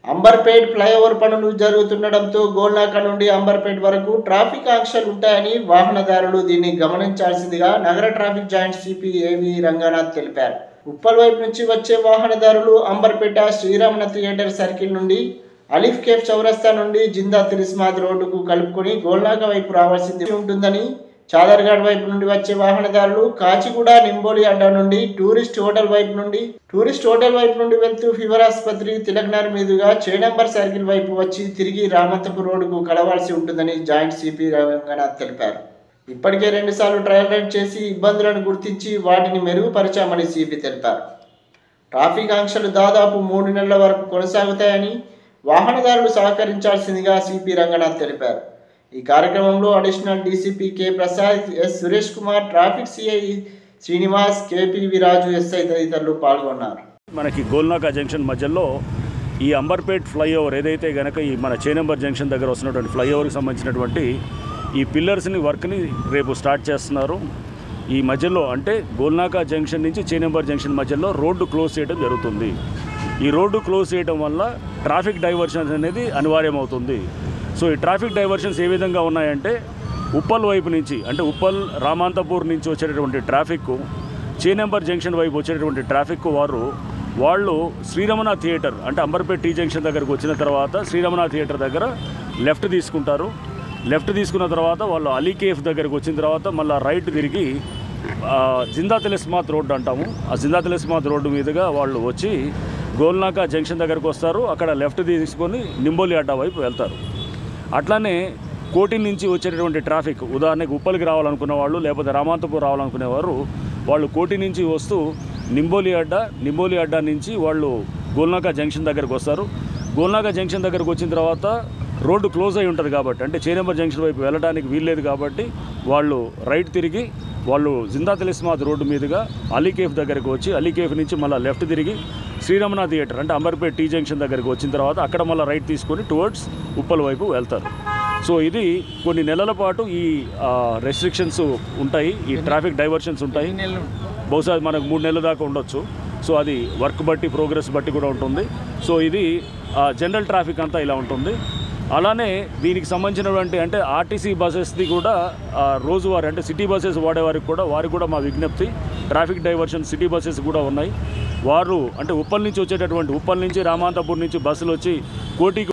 Amberpet flyover పనులు జరుగుతుండడంతో గోల్నాక నుండి అంబర్పేట్ వరకు ట్రాఫిక్ ఆంక్షలు ఉంటాయని వాహనదారులు దీన్ని గమనించాల్సిందిగా నగర ట్రాఫిక్ జాయింట్ సిపి ఏవి రంగనాథ్ తెలిపారు ఉప్పల్ వైపు నుంచి వచ్చే వాహనదారులు అంబర్పేట శ్రీరమణ థియేటర్ సర్కిల్ నుండి అలీఫ్ కేఫ్ చౌరస్తా నుండి జిందా తిరిస్మాద్ రోడ్డుకు కలుపుకొని గోల్నాక వైపు రావాల్సింది ఉంటుందని చాదర్ఘాట్ వైపు నుండి వచ్చే వాహనదారులు కాచిగూడ నింబోలి అడ్డా నుండి టూరిస్ట్ హోటల్ వైపు నుండి టూరిస్ట్ హోటల్ వైపు నుండి వెళ్తూ ఫీవర్ ఆసుపత్రి తిలక్నార్ మీదుగా చేడంబర్ సర్కిల్ వైపు వచ్చి తిరిగి రామంతపూర్ రోడ్డుకు కలవాల్సి ఉంటుందని జాయింట్ సిపి రంగనాథ్ తెలిపారు ఇప్పటికే రెండుసార్లు ట్రయల్ రన్ చేసి ఇబ్బందులను గుర్తించి వాటిని మెరుగుపరిచామని సిపి తెలిపారు ట్రాఫిక్ ఆంక్షలు దాదాపు మూడు నెలల వరకు కొనసాగుతాయని వాహనదారులు సహకరించాల్సిందిగా సిపి రంగనాథ్ తెలిపారు ఈ కార్యక్రమంలో additional DCP K Prasad S Suresh Kumar traffic CI Srinivas KP Viraju SI తదితరులు పాల్గొన్నారు మనకి గోల్నాకా జంక్షన్ మధ్యలో ఈ అంబర్పేట్ ఫ్లైఓవర్ ఏదైతే గనక ఈ మన చేనంబర్ జంక్షన్ దగ్గర వస్తున్నటువంటి ఫ్లైఓవర్కి సంబంధించినటువంటి ఈ పిల్లర్స్ని వర్క్ని రేపు స్టార్ట్ చేస్తున్నారు ఈ మధ్యలో అంటే గోల్నాకా జంక్షన్ నుంచి చేనంబర్ జంక్షన్ మధ్యలో రోడ్డు క్లోజ్ చేయడం జరుగుతుంది ఈ రోడ్డు క్లోజ్ చేయడం వల్ల ట్రాఫిక్ డైవర్షన్స్ అనేది అనివార్యమవుతుంది సో ఈ ట్రాఫిక్ డైవర్షన్స్ ఏ విధంగా ఉన్నాయంటే ఉప్పల్ వైపు నుంచి అంటే ఉప్పల్ రామాంతపూర్ నుంచి వచ్చేటటువంటి ట్రాఫిక్ చేనంబర్ జంక్షన్ వైపు వచ్చేటటువంటి ట్రాఫిక్ వారు వాళ్ళు శ్రీరమణ థియేటర్ అంటే అంబర్పేట్ టీ జంక్షన్ దగ్గరకు వచ్చిన తర్వాత శ్రీరమణ థియేటర్ దగ్గర లెఫ్ట్ తీసుకుంటారు లెఫ్ట్ తీసుకున్న తర్వాత వాళ్ళు అలీ కేఫ్ దగ్గరకు వచ్చిన తర్వాత మళ్ళీ రైట్ తిరిగి ఆ, జిందా తిలిస్మాత్ రోడ్డు అంటాము ఆ జిందా తిలిస్మాత్ రోడ్డు మీదుగా వాళ్ళు వచ్చి గోల్నాకా జంక్షన్ దగ్గరకు వస్తారు అక్కడ లెఫ్ట్ తీసుకొని నింబోలి అడ్డా వైపు వెళ్తారు అట్లానే కోటి నుంచి వచ్చేటటువంటి ట్రాఫిక్ ఉదాహరణకు ఉప్పలికి రావాలనుకున్న వాళ్ళు లేకపోతే రామాంతపూర్ రావాలనుకునేవారు వాళ్ళు కోటి నుంచి వస్తూ నింబోలి అడ్డా నింబోలి అడ్డా నుంచి వాళ్ళు గోల్నాకా జంక్షన్ దగ్గరకు వస్తారు గోల్నాకా జంక్షన్ దగ్గరకు వచ్చిన తర్వాత రోడ్డు క్లోజ్ అయి ఉంటుంది కాబట్టి అంటే చేనంబర్ జంక్షన్ వైపు వెళ్ళడానికి వీల్లేదు కాబట్టి వాళ్ళు రైట్ తిరిగి వాళ్ళు జిందా తిలిస్మాత్ రోడ్డు మీదుగా అలీకేఫ్ దగ్గరకు వచ్చి అలీకేఫ్ నుంచి మళ్ళీ లెఫ్ట్ తిరిగి శ్రీరమణ థియేటర్ అంటే అంబర్పేట్ టీ జంక్షన్ దగ్గరకు వచ్చిన తర్వాత అక్కడ మళ్ళీ రైట్ తీసుకొని టువర్డ్స్ ఉప్పల్ వైపు వెళ్తారు సో ఇది కొన్ని నెలల పాటు ఈ రెస్ట్రిక్షన్స్ ఉంటాయి ఈ ట్రాఫిక్ డైవర్షన్స్ ఉంటాయి బహుశా మనకు మూడు నెలల దాకా ఉండొచ్చు సో అది వర్క్ బట్టి ప్రోగ్రెస్ బట్టి కూడా ఉంటుంది సో ఇది జనరల్ ట్రాఫిక్ అంతా ఇలా ఉంటుంది అలానే దీనికి సంబంధించినటువంటి అంటే ఆర్టీసీ బస్సెస్ది కూడా ఆ, రోజువారీ అంటే సిటీ బస్సెస్ వాడేవారికి కూడా వారికి కూడా మా విజ్ఞప్తి ట్రాఫిక్ డైవర్షన్ సిటీ బస్సెస్ కూడా ఉన్నాయి వారు అంటే ఉప్పల్ నుంచి వచ్చేటటువంటి ఉప్పల్ నుంచి రామాంతపూర్ నుంచి బస్సులు వచ్చి కోటికి